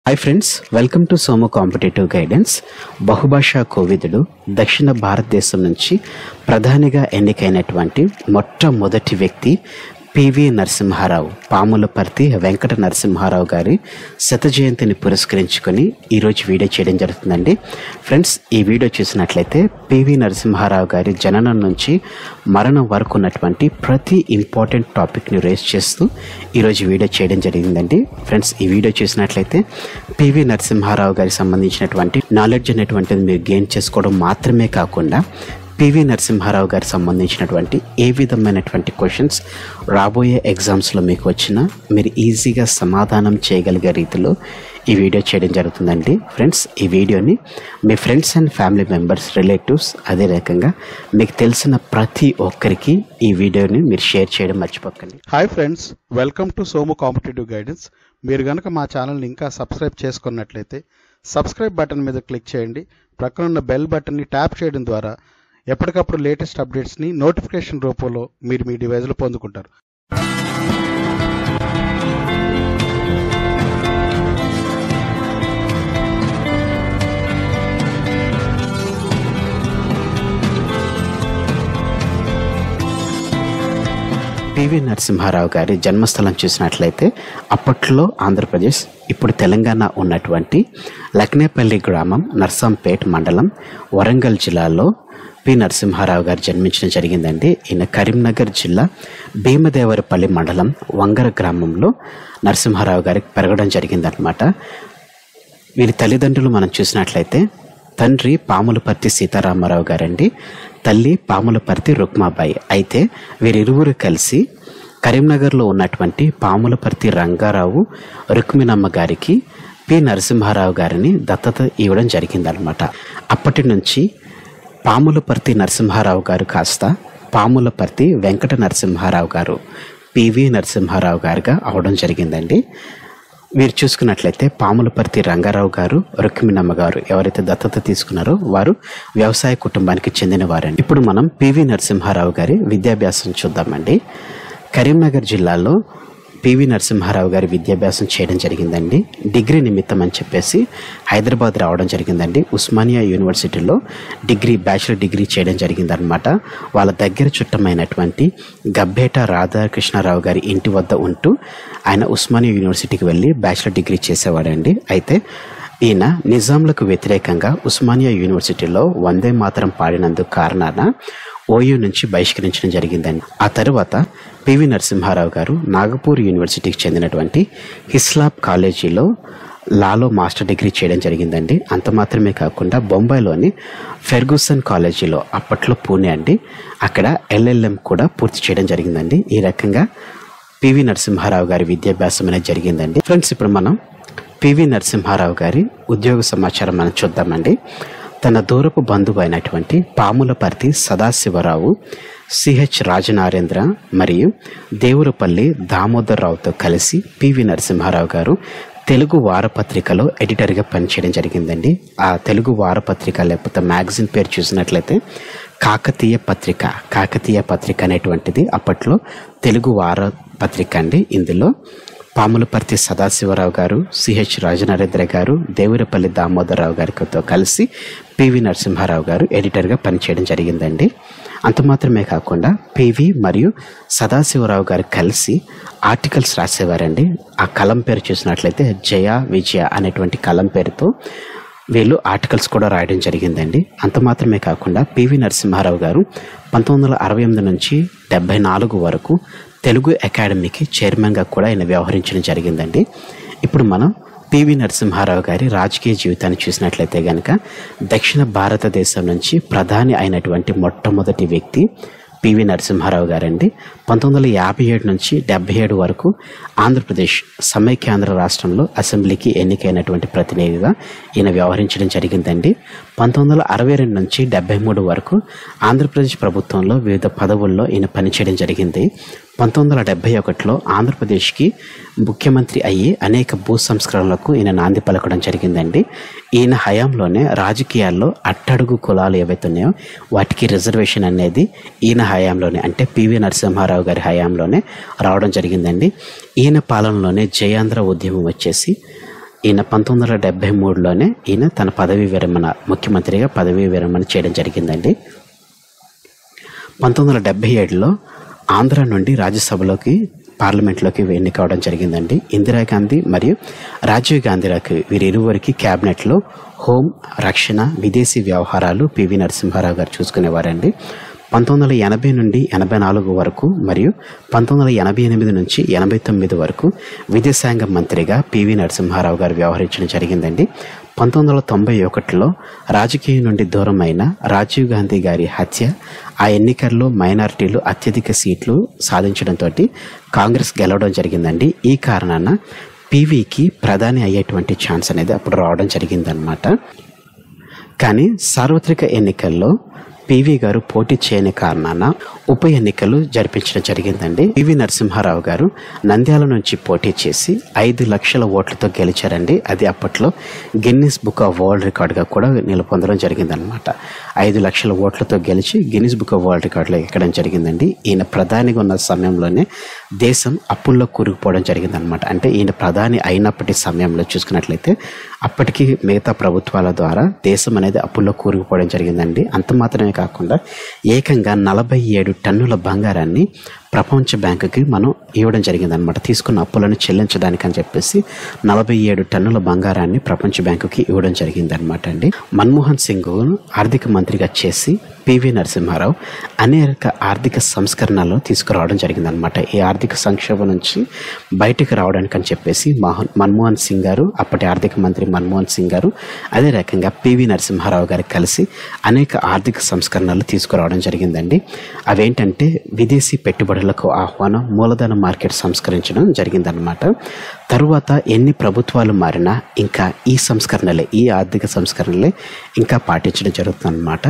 hi friends welcome to Somo competitive guidance బహుభాషా కోవిదుడు దక్షిణ భారతదేశం నుంచి ప్రధానిగా ఎన్నికైనటువంటి మొట్టమొదటి వ్యక్తి పివి నరసింహారావు పాములపర్తి వెంకట నరసింహారావు గారి శత జయంతిని పురస్కరించుకొని ఈరోజు వీడియో చేయడం జరుగుతుందండి ఫ్రెండ్స్ ఈ వీడియో చూసినట్లయితే పివి నరసింహారావు గారి జననం నుంచి మరణం వరకు ఉన్నటువంటి ప్రతి ఇంపార్టెంట్ టాపిక్ని రేస్ చేస్తూ ఈరోజు వీడియో చేయడం జరిగిందండి ఫ్రెండ్స్ ఈ వీడియో చూసినట్లయితే పివి నరసింహారావు గారికి సంబంధించినటువంటి నాలెడ్జ్ అనేటువంటిది మీరు గెయిన్ చేసుకోవడం మాత్రమే కాకుండా పివి నరసింహారావు గారికి సంబంధించినటువంటి ఏ విధమైనటువంటి క్వశ్చన్స్ రాబోయే ఎగ్జామ్స్లో మీకు వచ్చినా మీరు ఈజీగా సమాధానం చేయగలిగే రీతిలో ఈ వీడియో చేయడం జరుగుతుందండి ఫ్రెండ్స్ ఈ వీడియోని మీ friends and family members relatives అదే రకంగా మీకు తెలిసిన ప్రతి ఒక్కరికి ఈ వీడియోని మీరు షేర్ చేయడం మర్చిపోకండి hi friends welcome to Somu competitive guidance మీరు కనుక మా ఛానల్ని ఇంకా సబ్స్క్రైబ్ చేసుకున్నట్లయితే సబ్స్క్రైబ్ బటన్ మీద క్లిక్ చేయండి ప్రక్కన ఉన్న బెల్ బటన్ని ట్యాప్ చేయడం ద్వారా ఎప్పటికప్పుడు లేటెస్ట్ అప్డేట్స్ని నోటిఫికేషన్ రూపంలో మీరు మీ డివైజ్లో పొందుకుంటారు పివి నరసింహారావు గారి జన్మస్థలం చూసినట్లయితే అప్పట్లో ఆంధ్రప్రదేశ్ ఇప్పుడు తెలంగాణ ఉన్నటువంటి లక్నేపల్లి గ్రామం నర్సంపేట్ మండలం వరంగల్ జిల్లాలో పి నరసింహారావు గారు జన్మించడం జరిగిందండి ఈయన కరీంనగర్ జిల్లా భీమదేవరపల్లి మండలం వంగర గ్రామంలో నరసింహారావు గారికి పెరగడం జరిగిందనమాట వీరి తల్లిదండ్రులు మనం చూసినట్లయితే తండ్రి పాములపర్తి సీతారామారావు గారండి తల్లి పాములపర్తి రుక్మాబాయి అయితే వీరిరువురు కలిసి కరీంనగర్లో ఉన్నటువంటి పాములపర్తి రంగారావు రుక్మిణమ్మ గారికి పి నరసింహారావు గారిని దత్తత ఇవ్వడం జరిగిందనమాట అప్పటి నుంచి పాములపర్తి నరసింహారావు గారు కాస్త పాములపర్తి వెంకట నరసింహారావు గారు పివి నరసింహారావు గారుగా అవడం జరిగిందండి మీరు చూసుకున్నట్లయితే పాములపర్తి రంగారావు గారు రుక్మిణమ్మ గారు ఎవరైతే దత్తత తీసుకున్నారో వారు వ్యవసాయ కుటుంబానికి చెందిన వారండి ఇప్పుడు మనం పివి నరసింహారావు గారి విద్యాభ్యాసం చూద్దామండి కరీంనగర్ జిల్లాలో పివి నరసింహారావు గారి విద్యాభ్యాసం చేయడం జరిగిందండి డిగ్రీ నిమిత్తం అని చెప్పేసి హైదరాబాద్ రావడం జరిగిందండి ఉస్మానియా యూనివర్సిటీలో డిగ్రీ బ్యాచిలర్ డిగ్రీ చేయడం జరిగిందనమాట వాళ్ళ దగ్గర చుట్టమైనటువంటి గబ్బేట రాధాకృష్ణారావు గారి ఇంటి వద్ద ఉంటూ ఆయన ఉస్మానియా యూనివర్సిటీకి వెళ్ళి బ్యాచిలర్ డిగ్రీ చేసేవాడండి అయితే ఈయన నిజాంలకు వ్యతిరేకంగా ఉస్మానియా యూనివర్సిటీలో వందే మాత్రం పాడినందుకు కారణాన ఓయూ నుంచి బహిష్కరించడం జరిగిందండి ఆ తరువాత పివి నరసింహారావు గారు నాగపూర్ యూనివర్సిటీకి చెందినటువంటి హిస్లాబ్ కాలేజీలో లాలో మాస్టర్ డిగ్రీ చేయడం జరిగిందండి అంత మాత్రమే కాకుండా బొంబాయిలోని ఫెర్గూసన్ కాలేజీలో అప్పట్లో పూణే అండి అక్కడ ఎల్ఎల్ఎం కూడా పూర్తి చేయడం జరిగిందండి ఈ రకంగా పివి నరసింహారావు గారి విద్యాభ్యాసం అనేది జరిగిందండి ఫ్రెండ్స్ ఇప్పుడు మనం పివి నరసింహారావు గారి ఉద్యోగ సమాచారం మనం చూద్దామండి తన దూరపు బంధువు అయినటువంటి పాములపర్తి సదాశివరావు సిహెచ్ రాజనారేంద్ర మరియు దేవులపల్లి దామోదర్రావుతో కలిసి పివి నరసింహారావు గారు తెలుగు వారపత్రికలో ఎడిటర్గా పనిచేయడం జరిగిందండి ఆ తెలుగు వారపత్రిక లేకపోతే మ్యాగజిన్ పేరు చూసినట్లయితే కాకతీయ పత్రిక కాకతీయ పత్రిక అనేటువంటిది అప్పట్లో తెలుగు వారపత్రిక అండి ఇందులో పాములపర్తి సదాశివరావు గారు సిహెచ్ రాజనరేంద్ర గారు దేవరపల్లి దామోదరరావు గారితో కలిసి పివి నరసింహారావు గారు ఎడిటర్గా పనిచేయడం జరిగిందండి అంత మాత్రమే కాకుండా పివి మరియు సదాశివరావు గారు కలిసి ఆర్టికల్స్ రాసేవారండి ఆ కలం పేరు చూసినట్లయితే జయ విజయ అనేటువంటి కలం పేరుతో వీళ్ళు ఆర్టికల్స్ కూడా రాయడం జరిగిందండి అంత మాత్రమే కాకుండా పివి నరసింహారావు గారు పంతొమ్మిది వందల అరవై ఎనిమిది నుంచి డెబ్బై నాలుగు వరకు తెలుగు అకాడమీకి చైర్మన్గా కూడా ఆయన వ్యవహరించడం జరిగిందండి ఇప్పుడు మనం పివి నరసింహారావు గారి రాజకీయ జీవితాన్ని చూసినట్లయితే కనుక దక్షిణ భారతదేశం నుంచి ప్రధాని అయినటువంటి మొట్టమొదటి వ్యక్తి పివి నరసింహారావు గారండి పంతొమ్మిది వందల యాభై ఏడు నుంచి డెబ్బై ఏడు వరకు ఆంధ్రప్రదేశ్ సమైక్యాంధ్ర రాష్ట్రంలో అసెంబ్లీకి ఎన్నికైనటువంటి ప్రతినిధిగా ఈయన వ్యవహరించడం జరిగిందండి పంతొమ్మిది వందల అరవై రెండు నుంచి డెబ్బై మూడు వరకు ఆంధ్రప్రదేశ్ ప్రభుత్వంలో వివిధ పదవుల్లో ఈయన పనిచేయడం జరిగింది పంతొమ్మిది వందల డెబ్బై ఒకటిలో ఆంధ్రప్రదేశ్కి ముఖ్యమంత్రి అయ్యి అనేక భూ సంస్కరణలకు ఈయన నాంది పలకడం జరిగిందండి ఈయన హయాంలోనే రాజకీయాల్లో అట్టడుగు కులాలు ఏవైతే ఉన్నాయో వాటికి రిజర్వేషన్ అనేది ఈయన హయాంలోనే అంటే పివి నరసింహారావు గారి హయాంలోనే రావడం జరిగిందండి ఈయన పాలనలోనే జయాంధ్ర ఉద్యమం వచ్చేసి ఈయన పంతొమ్మిది వందల డెబ్బై మూడులోనే ఈయన తన పదవీ విరమణ ముఖ్యమంత్రిగా పదవీ విరమణ చేయడం జరిగిందండి పంతొమ్మిది వందల డెబ్బై ఏడులో ఆంధ్ర నుండి రాజ్యసభలోకి పార్లమెంట్లోకి ఎన్నికవడం జరిగిందండి ఇందిరాగాంధీ మరియు రాజీవ్ గాంధీలకు వీరిరువురికి క్యాబినెట్లో హోం రక్షణ విదేశీ వ్యవహారాలు పివి నరసింహారావు గారు చూసుకునేవారండి పంతొమ్మిది వందల ఎనభై నుండి ఎనభై నాలుగు వరకు మరియు పంతొమ్మిది వందల ఎనభై ఎనిమిది నుంచి ఎనభై తొమ్మిది వరకు విదేశాంగ మంత్రిగా పివి నరసింహారావు గారు వ్యవహరించడం జరిగిందండి పంతొమ్మిది వందల తొంభై ఒకటిలో రాజకీయం నుండి దూరమైన రాజీవ్ గాంధీ గారి హత్య ఆ ఎన్నికల్లో మైనారిటీలు అత్యధిక సీట్లు సాధించడంతో కాంగ్రెస్ గెలవడం జరిగిందండి ఈ కారణాన పీవీకి ప్రధాని అయ్యేటువంటి ఛాన్స్ అనేది అప్పుడు రావడం జరిగిందనమాట కానీ సార్వత్రిక ఎన్నికల్లో పివి గారు పోటీ చేయని కారణాన ఉప ఎన్నికలు జరిపించడం జరిగిందండి పివి నరసింహారావు గారు నంద్యాల నుంచి పోటీ చేసి ఐదు లక్షల ఓట్లతో గెలిచారండి అది అప్పట్లో గిన్నిస్ బుక్ ఆఫ్ వరల్డ్ రికార్డ్గా కూడా నిలుపొందడం జరిగిందనమాట ఐదు లక్షల ఓట్లతో గెలిచి గిన్నిస్ బుక్ ఆఫ్ వరల్డ్ రికార్డులో ఎక్కడం జరిగిందండి ఈయన ప్రధానిగా ఉన్న సమయంలోనే దేశం అప్పుల్లో కూరుకుపోవడం జరిగిందనమాట అంటే ఈయన ప్రధాని అయినప్పటి సమయంలో చూసుకున్నట్లయితే అప్పటికి మిగతా ప్రభుత్వాల ద్వారా దేశం అనేది అప్పుల్లో కూరుకుపోవడం జరిగిందండి అంత మాత్రమే కాకుండా ఏకంగా నలభై ఏడు టన్నుల బంగారాన్ని ప్రపంచ బ్యాంకుకి మనం ఇవ్వడం జరిగిందనమాట తీసుకున్న అప్పులను చెల్లించడానికి అని చెప్పేసి నలభై ఏడు టన్నుల బంగారాన్ని ప్రపంచ బ్యాంకుకి ఇవ్వడం జరిగిందనమాట అండి మన్మోహన్ సింగ్ ఆర్థిక మంత్రిగా చేసి పివి నరసింహారావు అనేక ఆర్థిక సంస్కరణలు తీసుకురావడం జరిగిందనమాట ఈ ఆర్థిక సంక్షోభం నుంచి బయటకు రావడానికి అని చెప్పేసి మోహన్ మన్మోహన్ సింగ్ గారు అప్పటి ఆర్థిక మంత్రి మన్మోహన్ సింగ్ గారు అదే రకంగా పివి నరసింహారావు గారు కలిసి అనేక ఆర్థిక సంస్కరణలు తీసుకురావడం జరిగిందండి అవేంటంటే విదేశీ పెట్టుబడులకు ఆహ్వానం మూలధన మార్కెట్ సంస్కరించడం జరిగిందనమాట తరువాత ఎన్ని ప్రభుత్వాలు మారినా ఇంకా ఈ సంస్కరణలే ఈ ఆర్థిక సంస్కరణలే ఇంకా పాటించడం జరుగుతుందన్నమాట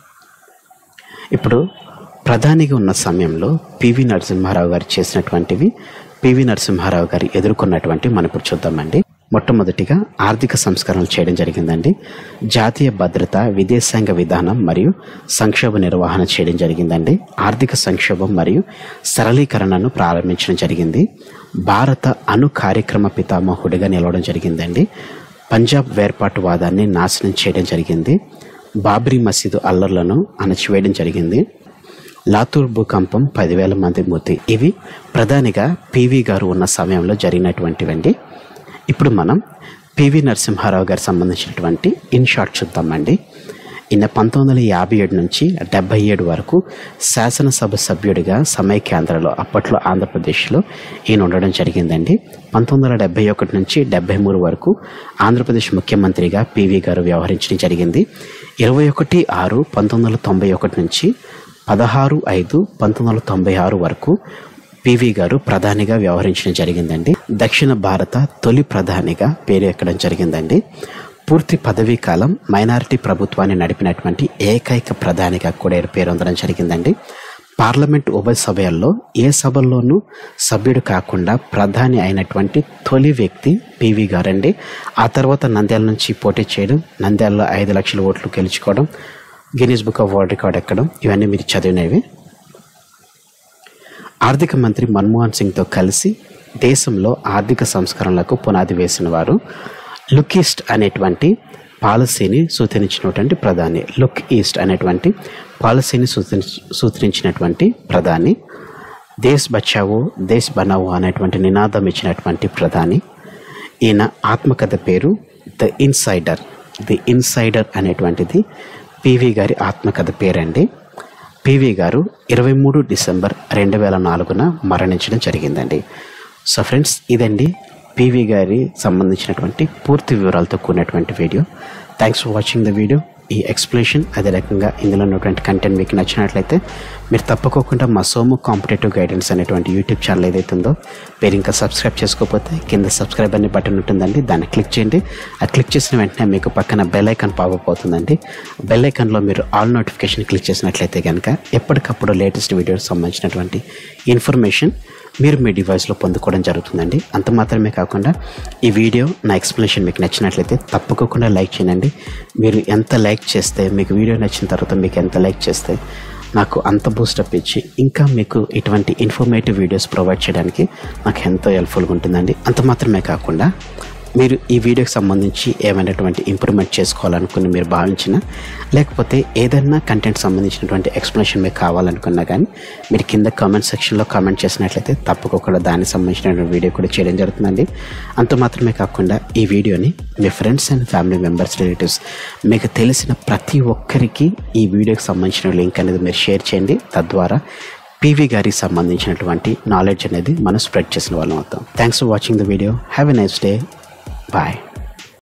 ఇప్పుడు ప్రధానిగా ఉన్న సమయంలో పివి నరసింహారావు గారు చేసినటువంటివి పివి నరసింహారావు గారు ఎదుర్కొన్నటువంటి మనం ఇప్పుడు చూద్దామండి మొట్టమొదటిగా ఆర్థిక సంస్కరణలు చేయడం జరిగిందండి జాతీయ భద్రత విదేశాంగ విధానం మరియు సంక్షోభ నిర్వహణ చేయడం జరిగిందండి ఆర్థిక సంక్షోభం మరియు సరళీకరణను ప్రారంభించడం జరిగింది భారత అణు కార్యక్రమ పితామహుడిగా నిలవడం జరిగిందండి పంజాబ్ వేర్పాటువాదాన్ని నాశనం చేయడం జరిగింది బాబ్రీ మసీదు అల్లర్లను అణచివేయడం జరిగింది లాతూర్ భూకంపం పదివేల మంది మృతి ఇవి ప్రధానిగా పివి గారు ఉన్న సమయంలో జరిగినటువంటివండి ఇప్పుడు మనం పివి నరసింహారావు గారికి సంబంధించినటువంటి ఇన్ షార్ట్ చూద్దామండి ఈయన పంతొమ్మిది వందల యాభై ఏడు నుంచి డెబ్బై ఏడు వరకు శాసనసభ సభ్యుడిగా సమైక్యాంధ్రలో అప్పట్లో ఆంధ్రప్రదేశ్లో ఈయన ఉండడం జరిగిందండి పంతొమ్మిది వందల డెబ్బై ఒకటి నుంచి డెబ్బై మూడు వరకు ఆంధ్రప్రదేశ్ ముఖ్యమంత్రిగా పివి గారు వ్యవహరించడం జరిగింది ఇరవై ఒకటి ఆరు పంతొమ్మిది వందల తొంభై ఒకటి నుంచి పదహారు ఐదు పంతొమ్మిది వందల తొంభై ఆరు వరకు పివి గారు ప్రధానిగా వ్యవహరించడం జరిగిందండి దక్షిణ భారత తొలి ప్రధానిగా పేరు ఎక్కడం జరిగిందండి పూర్తి పదవీ కాలం మైనారిటీ ప్రభుత్వాన్ని నడిపినటువంటి ఏకైక ప్రధానిగా కూడా ఈయన పేరు పొందడం జరిగిందండి పార్లమెంట్ ఉభయ సభల్లో ఏ సభల్లోనూ సభ్యుడు కాకుండా ప్రధాని అయినటువంటి తొలి వ్యక్తి పివి గారండి ఆ తర్వాత నంద్యాల నుంచి పోటీ చేయడం నంద్యాలలో ఐదు లక్షల ఓట్లు గెలుచుకోవడం Guinness book of world record ఎక్కడం ఇవన్నీ మీరు చదివినవి ఆర్థిక మంత్రి మన్మోహన్ సింగ్తో కలిసి దేశంలో ఆర్థిక సంస్కరణలకు పునాది వేసిన వారు లుక్ ఈస్ట్ అనేటువంటి పాలసీని సూచించినటువంటి ప్రధాని లుక్ ఈస్ట్ అనేటువంటి పాలసీని సూచించ సూచించినటువంటి ప్రధాని దేశ్ బచావో దేశ్ బనావో అనేటువంటి నినాదం ఇచ్చినటువంటి ప్రధాని ఈయన ఆత్మకథ పేరు ద ఇన్సైడర్ ది ఇన్సైడర్ అనేటువంటిది పివి గారి ఆత్మకథ పేరండి పివి గారు ఇరవై మూడు డిసెంబర్ రెండు వేల నాలుగున మరణించడం జరిగిందండి సో ఫ్రెండ్స్ ఇదండి పివి గారి సంబంధించినటువంటి పూర్తి వివరాలతో కూడినటువంటి video thanks for watching the video ఈ ఎక్స్ప్లెనేషన్ అదే రకంగా ఇందులో ఉన్నటువంటి కంటెంట్ మీకు నచ్చినట్లయితే మీరు తప్పకోకుండా మా సోము కాంపిటేటివ్ గైడెన్స్ అనేటువంటి యూట్యూబ్ ఛానల్ ఏదైతే ఉందో మీరు ఇంకా సబ్స్క్రైబ్ చేసుకోకపోతే కింద సబ్స్క్రైబ్ అనే బటన్ ఉంటుందండి దాన్ని క్లిక్ చేయండి అది క్లిక్ చేసిన వెంటనే మీకు పక్కన బెల్ ఐకాన్ పాపప్ అవుతుందండి బెల్ ఐకాన్లో మీరు ఆల్ నోటిఫికేషన్ క్లిక్ చేసినట్లయితే కనుక ఎప్పటికప్పుడు లేటెస్ట్ వీడియోకి సంబంధించినటువంటి ఇన్ఫర్మేషన్ మీరు మీ డివైస్లో పొందుకోవడం జరుగుతుందండి అంత మాత్రమే కాకుండా ఈ వీడియో నా ఎక్స్ప్లెనేషన్ మీకు నచ్చినట్లయితే తప్పకుండా లైక్ చేయండి మీరు ఎంత లైక్ చేస్తే మీకు వీడియో నచ్చిన తర్వాత మీకు ఎంత లైక్ చేస్తే నాకు అంత బూస్టప్ ఇచ్చి ఇంకా మీకు ఇటువంటి ఇన్ఫర్మేటివ్ వీడియోస్ ప్రొవైడ్ చేయడానికి నాకు ఎంతో హెల్ప్ఫుల్గా ఉంటుందండి అంత మాత్రమే కాకుండా మీరు ఈ వీడియోకి సంబంధించి ఏమైనటువంటి ఇంప్రూవ్మెంట్ చేసుకోవాలనుకుని మీరు భావించిన లేకపోతే ఏదైనా కంటెంట్ సంబంధించినటువంటి ఎక్స్ప్లెనేషన్ మీకు కావాలనుకున్నా కానీ మీరు కింద కామెంట్ సెక్షన్లో కామెంట్ చేసినట్లయితే తప్పకుండా దానికి సంబంధించినటువంటి వీడియో కూడా చేయడం జరుగుతుందండి అంత మాత్రమే కాకుండా ఈ వీడియోని మీ friends and family members relatives మీకు తెలిసిన ప్రతి ఒక్కరికి ఈ వీడియోకి సంబంధించిన లింక్ అనేది మీరు షేర్ చేయండి తద్వారా పీవీ గారికి సంబంధించినటువంటి నాలెడ్జ్ అనేది మనం స్ప్రెడ్ చేసిన వాళ్ళం అవుతాం thanks for watching the video have a nice day bye